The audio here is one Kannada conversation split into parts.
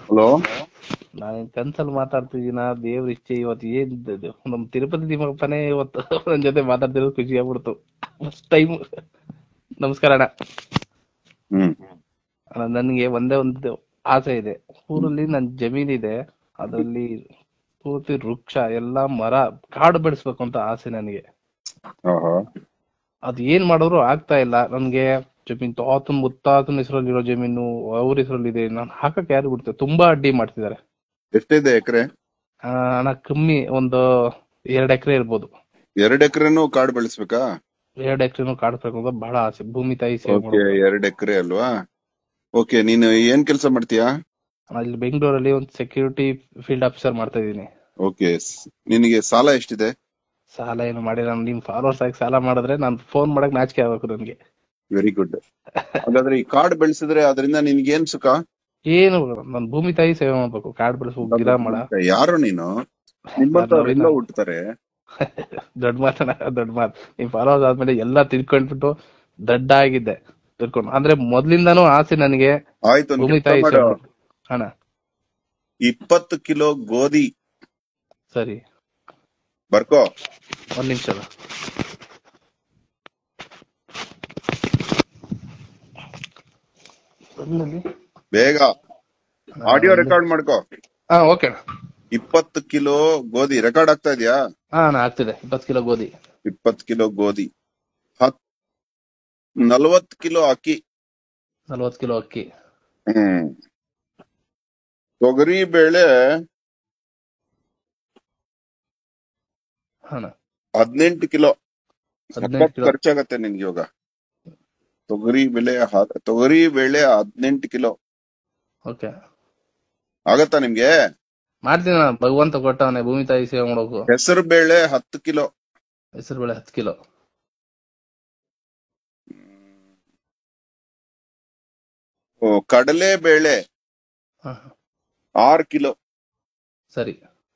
ಹಲೋ ನಾನು ಕನ್ಸಲ್ಲಿ ಮಾತಾಡ್ತಿದ್ದೀನ ದೇವ್ರ ಇಚ್ಛೆ ಇವತ್ತು ಏನ್ ಇದು ನಮ್ ತಿರುಪತಿ ತಿಮ್ಮಪ್ಪನೇ ಇವತ್ತು ನನ್ ಜೊತೆ ಮಾತಾಡ್ತಿರೋದು ಖುಷಿ ಆಗ್ಬಿಡ್ತು ಫಸ್ಟ್ ಟೈಮ್ ನಮಸ್ಕಾರ ಅಣ್ಣ ಹ್ಮ್ ಅಣ್ಣ ನನ್ಗೆ ಒಂದೇ ಒಂದು ಆಸೆ ಇದೆ ಊರಲ್ಲಿ ನನ್ ಜಮೀನ್ ಇದೆ ಅದ್ರಲ್ಲಿ ಪೂರ್ತಿ ವೃಕ್ಷ ಎಲ್ಲಾ ಮರ ಕಾಡು ಬೆಳೆಸ್ಬೇಕು ಅಂತ ಆಸೆ ನನಗೆ ಓಹೋ ಅದ್ ಏನ್ ಮಾಡಿದ್ರು ಆಗ್ತಾ ಇಲ್ಲ ನನ್ಗೆ ಜಮೀನ್ ತಾತನ್ ಮುತ್ತಾತನ ಹೆಸರಲ್ಲಿರೋ ಜಮೀನು ಅವ್ರ ಹೆಸರಲ್ಲಿದೆ ನಾನು ಹಾಕಕ್ ಯಾರು ಬಿಡ್ತಾರೆ ತುಂಬಾ ಅಡ್ಡಿ ಮಾಡ್ತಿದ್ದಾರೆ ಎಷ್ಟಿದೆ ಎಕರೆ ಆ, ಅಣ್ಣ ಕಮ್ಮಿ ಒಂದು ಎರಡ್ ಎಕರೆ ಇರ್ಬೋದು ಎರಡ್ ಎಕರೆನು ಕಾಡು ಬೆಳೆಸ್ಬೇಕಾ ಎರಡ್ ಎಕರೆನು ಕಾಡ್ಬೇಕು ಅಂತ ಬಹಳ ಆಸೆ ಭೂಮಿ ತಾಯಿ ಸೇವೆ ಓಕೆ ಮಾಡೋದು ಎರಡ್ ಎಕರೆ ಅಲ್ವಾ ಓಕೆ ನೀನು ಏನ್ ಕೆಲಸ ಮಾಡ್ತೀಯಾ ಅಣ್ಣ, ಇಲ್ಲಿ ಬೆಂಗಳೂರಲ್ಲಿ ಒಂದು ಸೆಕ್ಯೂರಿಟಿ ಫೀಲ್ಡ್ ಆಫೀಸರ್ ಮಾಡ್ತಾ ಇದೀನಿ ಓಕೆ ನಿನಗೆ ಸಾಲ ಎಷ್ಟಿದೆ ಸಾಲ ಏನು ಮಾಡಿಲ್ಲ ನಿಮ್ ಫಾಲೋವರ್ಸ್ ಆಗಿ ಸಾಲ ಮಾಡಿದ್ರೆ ನಾನು ಫೋನ್ ಮಾಡಕ್ ನಾಚಿಕೆ ಆಗ್ಬೇಕು ನನ್ಗೆ ವೆರಿ ಗುಡ್ ಹಾಗಾದ್ರೆ ಈ ಕಾಡು ಬೆಳೆಸಿದ್ರೆ ಅದರಿಂದ ನಿನ್ಗೆ ಏನ್ ಸುಖ ಏನು ನಾನು ಭೂಮಿ ತಾಯಿ ಸೇವೆ ಮಾಡ್ಬೇಕು ಕಾಡ್ ಬೆಳೆಸ್ಬೇಕು ಗಿಡ ಮಾಡ ಯಾರು ನೀನು ನಿಮ್ಮಂತವ್ರೆಲ್ಲ ಹುಟ್ಟುತ್ತಾರೆ ದೊಡ್ಡ ಮಾತನ ದೊಡ್ಡ ಮಾತು ನಿಮ್ ಫಾಲೋವರ್ಸ್ ಆದ್ಮೇಲೆ ಎಲ್ಲಾ ತಿಳ್ಕೊಂಡ್ಬಿಟ್ಟು ದಡ್ಡ ಆಗಿದ್ದೆ ತಿಳ್ಕೊಂಡು ಅಂದ್ರೆ ಮೊದ್ಲಿಂದಾನು ಆಸೆ ನನಗೆ ಆಯ್ತು ಒಂದ್ ಭೂಮಿ ಕೆಲ್ಸ ತಾಯಿ ಮಾಡು. ಸೇವೆ ಮಾಡ್ಬೇಕು. ಅಣ್ಣ ಇಪ್ಪತ್ತು ಕಿಲೋ ಗೋಧಿ ಸರಿ ಬರ್ಕೋ ಒಂದ್ ನಿಮಿಷ ಬೇಗ ಆಡಿಯೋ ರೆಕಾರ್ಡ್ ಮಾಡ್ಕೋ ಹಾ ಓಕೆ ಅಣ್ಣ ಇಪ್ಪತ್ತು ಕಿಲೋ ಗೋಧಿ ರೆಕಾರ್ಡ್ ಆಗ್ತಾ ಇದೆಯಾ ಹಾ ಅಣ್ಣ ಆಗ್ತಿದೆ ಇಪ್ಪತ್ತು ಕಿಲೋ ಗೋಧಿ ಇಪ್ಪತ್ತು ಕಿಲೋ ಗೋಧಿ ಹತ್ ನಲವತ್ ಕಿಲೋ ಅಕ್ಕಿ ನಲ್ವತ್ತು ಕಿಲೋ ಅಕ್ಕಿ ಹ್ಮ್ ತೊಗರಿ ಬೇಳೆ ಅಣ್ಣ ಹದಿನೆಂಟು ಕಿಲೋ ಹದಿನೆಂಟು ಸಖತ್ ಕಿಲೋ ಖರ್ಚಾಗತ್ತೆ ನಿನ್ಗೆ ಇವಾಗ ತೊಗರಿ ಬೆಳೆ ಹ- ತೊಗರಿ ಬೇಳೆ ಹದಿನೆಂಟು ಕಿಲೋ ಓಕೆ ಆಗತ್ತಾ ನಿಮ್ಗೆ ಮಾಡ್ತೀನಿ ಅಣ್ಣ ಭಗವಂತ ಕೊಟ್ಟವನೆ ಭೂಮಿ ತಾಯಿ ಸೇವೆ ಮಾಡೋಕು ಹೆಸರು ಬೇಳೆ ಹತ್ತು ಕಿಲೋ ಹೆಸರು ಬೇಳೆ ಹತ್ತು ಕಿಲೋ ಓ, ಕಡಲೆ ಬೇಳೆ ಹಾ ಆರು ಕಿಲೋ ಸರಿ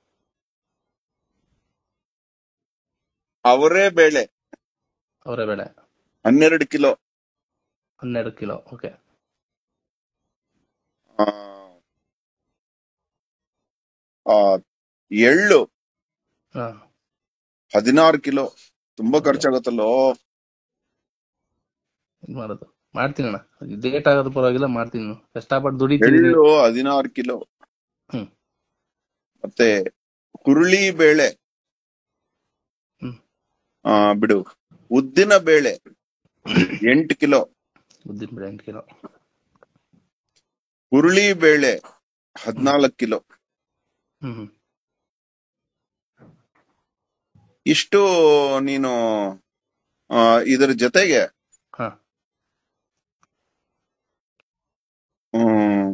ಅವರೇ ಬೇಳೆ ಅವರೇ ಬೇಳೆ ಹನ್ನೆರಡು ಕಿಲೋ ಹನ್ನೆರಡು ಕಿಲೋ ಓಕೆ ಆ, ಆ, ಎಳ್ಳು ಹಾ ಹದಿನಾರು ಕಿಲೋ ತುಂಬಾ ಖರ್ಚಾಗತ್ತಲ್ಲೋ ಏನ್ ಮಾಡೋದು ಮಾಡ್ತೀನಿ ಅಣ್ಣ ಡೇಟ್ ಆಗೋದು ಪರವಾಗಿಲ್ಲ ಮಾಡ್ತೀನಿ ನಾನು. ಕಷ್ಟಪಟ್ಟು ದುಡಿತೀನಿ ಎಳ್ಳು ಹದಿನಾರು ಕಿಲೋ ಹ್ಮ್. ಮತ್ತೆ ಹುರುಳಿ ಬೇಳೆ ಹ್ಮ್. ಆ ಬಿಡು ಉದ್ದಿನ ಬೇಳೆ ಎಂಟು ಕಿಲೋ ಉದ್ದಿನ ಬೇಳೆ ಎಂಟು ಕಿಲೋ ಹುರುಳಿ ಬೇಳೆ ಹದಿನಾಲ್ಕು ಕಿಲೋ ಹ್ಮ್ ಹ್ಮ್ ಇಷ್ಟು ನೀನು ಆ, ಇದರ ಜೊತೆಗೆ ಹಾ ಹ್ಮ್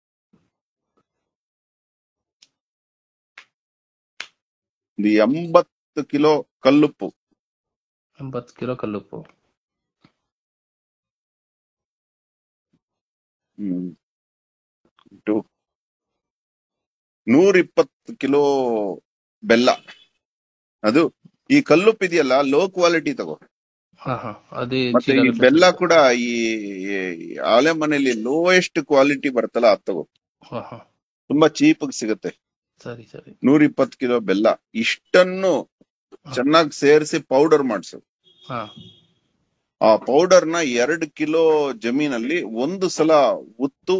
ಒಂದು ಎಂಬತ್ತು ಕಿಲೋ ಕಲ್ಲುಪ್ಪು ಎಂಬತ್ತು ಕಿಲೋ ಕಲ್ಲುಪ್ಪು ಹ್ಮ್ ಇಟ್ಟು ನೂರ ಇಪ್ಪತ್ತು ಕಿಲೋ ಬೆಲ್ಲ ಅದು ಈ ಕಲ್ಲುಪ್ಪು ಇದೆಯಲ್ಲ ಲೋ ಕ್ವಾಲಿಟಿ ತಗೋ ಹಾ ಹಾ ಅದೇ ಮತ್ತೆ ಈ ಚೀಲ ಬೆಲ್ಲ ಕೂಡ ಈ ಈ ಆಲೆ ಮನೆಯಲ್ಲಿ ಲೋಯೆಸ್ಟ್ ಕ್ವಾಲಿಟಿ ಬರ್ತಲ್ಲ ಅದ್ ತಗೋ ಹಾ ಹಾ ತುಂಬಾ ಚೀಪ್ ಸಿಗುತ್ತೆ ಸರಿ ಸರಿ ನೂರ ಇಪ್ಪತ್ತು ಕಿಲೋ ಬೆಲ್ಲ ಇಷ್ಟನ್ನು ಚೆನ್ನಾಗಿ ಸೇರಿಸಿ ಪೌಡರ್ ಮಾಡಿಸು ಹಾ ಆ ಪೌಡರ್ ನ ಎರಡು ಕಿಲೋ ಜಮೀನಲ್ಲಿ ಒಂದು ಸಲ ಉತ್ತು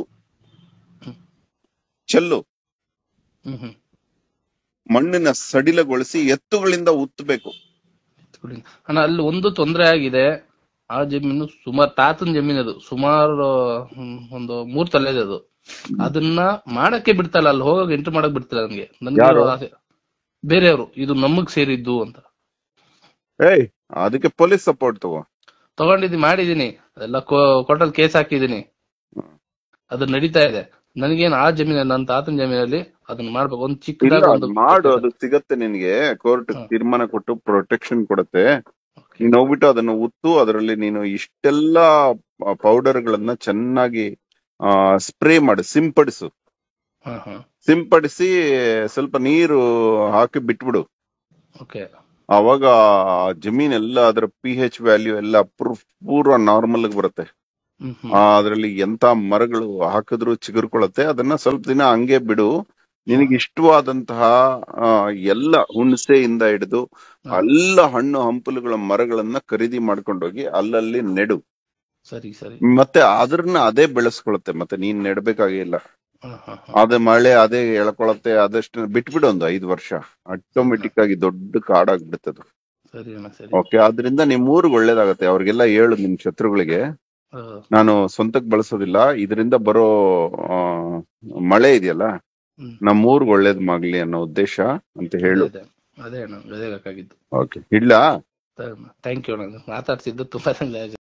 ಚೆಲ್ಲು ಹ್ಮ್ ಹ್ಮ್ ಮಣ್ಣಿನ ಸಡಿಲಗೊಳಿಸಿ ಎತ್ತುಗಳಿಂದ ಉತ್ತಬೇಕು ಎತ್ಕೊಳ್ಳಿ. ಅಣ್ಣ ಅಲ್ಲಿ ಒಂದು ತೊಂದರೆ ಆಗಿದೆ ಆ ಜಮೀನು ಸುಮಾರು ತಾತನ ಜಮೀನು ಅದು ಸುಮಾರು ಹ್ಮ್, ಒಂದು ಮೂರ್ ತಲೆ ಇದೆ ಅದು ಅದನ್ನ ಮಾಡಕ್ಕೆ ಬಿಡ್ತಲ್ಲ ಅಲ್ಲಿ ಹೋಗಕ್ ಎಂಟ್ರಿ ಮಾಡಕ್ ಬಿಡ್ತಿಲ್ಲ ನನ್ಗೆ ನನ್ಗೆ ಯಾರು? ಆಸೆ ಬೇರೆಯವರು ಇದು ನಮಗ್ ಸೇರಿದ್ದು ಅಂತ ಏಯ್ ಅದಕ್ಕೆ ಪೊಲೀಸ್ ಸಪೋರ್ಟ್ ತಗೋ ತಗೊಂಡಿದ್ದೀನಿ ಮಾಡಿದೀನಿ ಎಲ್ಲ ಕೋರ್ಟಲ್ ಕೇಸ್ ಹಾಕಿದೀನಿ ಅದು ನಡೀತಾ ಇದೆ ನನಗೇನ್ ಆ ಜಮೀನ ನನ್ನ ತಾತನ ಜಮೀನಲ್ಲಿ ಅದನ್ನ ಮಾಡ್ಬೇಕು ಒಂದು ಇಲ್ಲ ಚಿಕ್ಕದಾಗ ಒಂದು ಅದ್ ಮಾಡು ಅದು ಸಿಗತ್ತೆ ನಿನ್ಗೆ ಕೋರ್ಟ್ ಹಾ. ತೀರ್ಮಾನ ಕೊಟ್ಟು ಪ್ರೊಟೆಕ್ಷನ್ ಕೊಡುತ್ತೆ ನೀನ್ ಹೋಗ್ಬಿಟ್ಟು ಅದನ್ನ ಉತ್ತು ಅದರಲ್ಲಿ ನೀನು ಇಷ್ಟೆಲ್ಲ ಪೌಡರ್ ಗಳನ್ನ ಚೆನ್ನಾಗಿ ಸ್ಪ್ರೇ ಮಾಡು ಸಿಂಪಡಿಸು ಹಾ ಹಾ ಸಿಂಪಡಿಸಿ ಸ್ವಲ್ಪ ನೀರು ಹಾಕಿ ಬಿಟ್ಬಿಡು ಓಕೆ ಅವಾಗ ಆ ಜಮೀನ್ ಎಲ್ಲ ಅದರ ಪಿ ಹೆಚ್ ವ್ಯಾಲ್ಯೂ ಎಲ್ಲ ಪೂರ್- ಪೂರ್ವ ನಾರ್ಮಲ್ ಬರುತ್ತೆ ಹ್ಮ್ ಹ್ಮ್ ಆ, ಅದ್ರಲ್ಲಿ ಎಂತ ಮರಗಳು ಹಾಕಿದ್ರು ಚಿಗುರ್ಕೊಳತ್ತೆ ಅದನ್ನ ಸ್ವಲ್ಪ ದಿನ ಹಂಗೆ ಬಿಡು ನಿನಗೆ ಇಷ್ಟವಾದಂತಹ ಆ, ಎಲ್ಲ ಹುಣಸೆಯಿಂದ ಹಿಡಿದು ಹಾ. ಎಲ್ಲ ಹಣ್ಣು ಹಂಪಲುಗಳ ಮರಗಳನ್ನ ಖರೀದಿ ಮಾಡ್ಕೊಂಡೋಗಿ ಅಲ್ಲಲ್ಲಿ ನೆಡು ಸರಿ ಸರಿ ಮತ್ತೆ ಅದ್ರನ್ನ ಅದೇ ಬೆಳೆಸ್ಕೊಳತ್ತೆ ಮತ್ತೆ ನೀನ್ ನೆಡ್ಬೇಕಾಗಿಲ್ಲ ಹಾ ಹಾ ಹಾ ಅದೇ ಮಳೆ ಅದೇ ಎಳ್ಕೊಳತ್ತೆ ಅದಷ್ಟು ಬಿಟ್ಬಿಡು ಒಂದು ಐದು ವರ್ಷ ಆಟೋಮೆಟಿಕ್ ಆಗಿ ದೊಡ್ಡ ಕಾಡಾಗ್ಬಿಡುತ್ತದು ಸರಿ ಅಣ್ಣ ಸರಿ ಓಕೆ ಅದರಿಂದ ನಿಮ್ ಊರಿಗೆ ಒಳ್ಳೇದಾಗತ್ತೆ ಅವ್ರಿಗೆಲ್ಲ ಹೇಳು ನಿಮ್ ಶತ್ರುಗಳಿಗೆ ಹಾ, ನಾನು ಸ್ವಂತಕ್ ಬಳಸೋದಿಲ್ಲ ಇದರಿಂದ ಬರೋ ಆ, ಮಳೆ ಇದೆಯಲ್ಲ ಹ್ಮ್ ನಮ್ಮ ಊರ್ಗ್ ಒಳ್ಳೇದ್ ಮಾಡ್ಲಿ ಅನ್ನೋ ಉದ್ದೇಶ ಅಂತ ಹೇಳು ಅದೇ ಅದೇ ಅಣ್ಣ ಅದೇ ಬೇಕಾಗಿದ್ದು ಓಕೆ ಇಡ್ಲಾ ಥ್ಯಾಂಕ್ ಯು ಅಣ್ಣ ಮಾತಾಡ್ಸಿದ್ದು ತುಂಬಾ